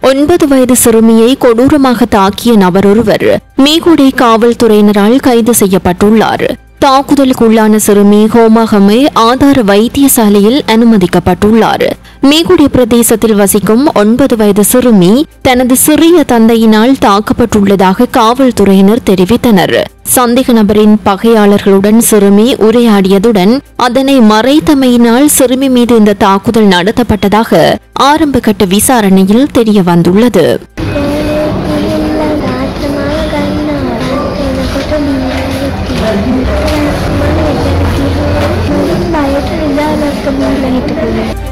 ஒன்பது வயது சிறுமியை கொடூரமாக தாக்கிய நபரொருவர் மீகுடை காவல்துறையினரால் கைது செய்யப்பட்டுள்ளார் தாக்குதலுக்குள்ளான சிறுமி ஹோமாகமே ஆதார வைத்தியசாலையில் அனுமதிக்கப்பட்டுள்ளார் மீகுடி பிரதேசத்தில் வசிக்கும் ஒன்பது வயது சிறுமி தனது சிறிய தந்தையினால் தாக்கப்பட்டுள்ளதாக காவல்துறையினர் தெரிவித்தனர் சந்தேக நபரின் பகையாளர்களுடன் சிறுமி உரையாடியதுடன் அதனை மறைத்தமையினால் சிறுமி மீது இந்த தாக்குதல் நடத்தப்பட்டதாக ஆரம்பகட்ட விசாரணையில் தெரிய வந்துள்ளது බයට නිදා ගත්ත බූල හිටපුල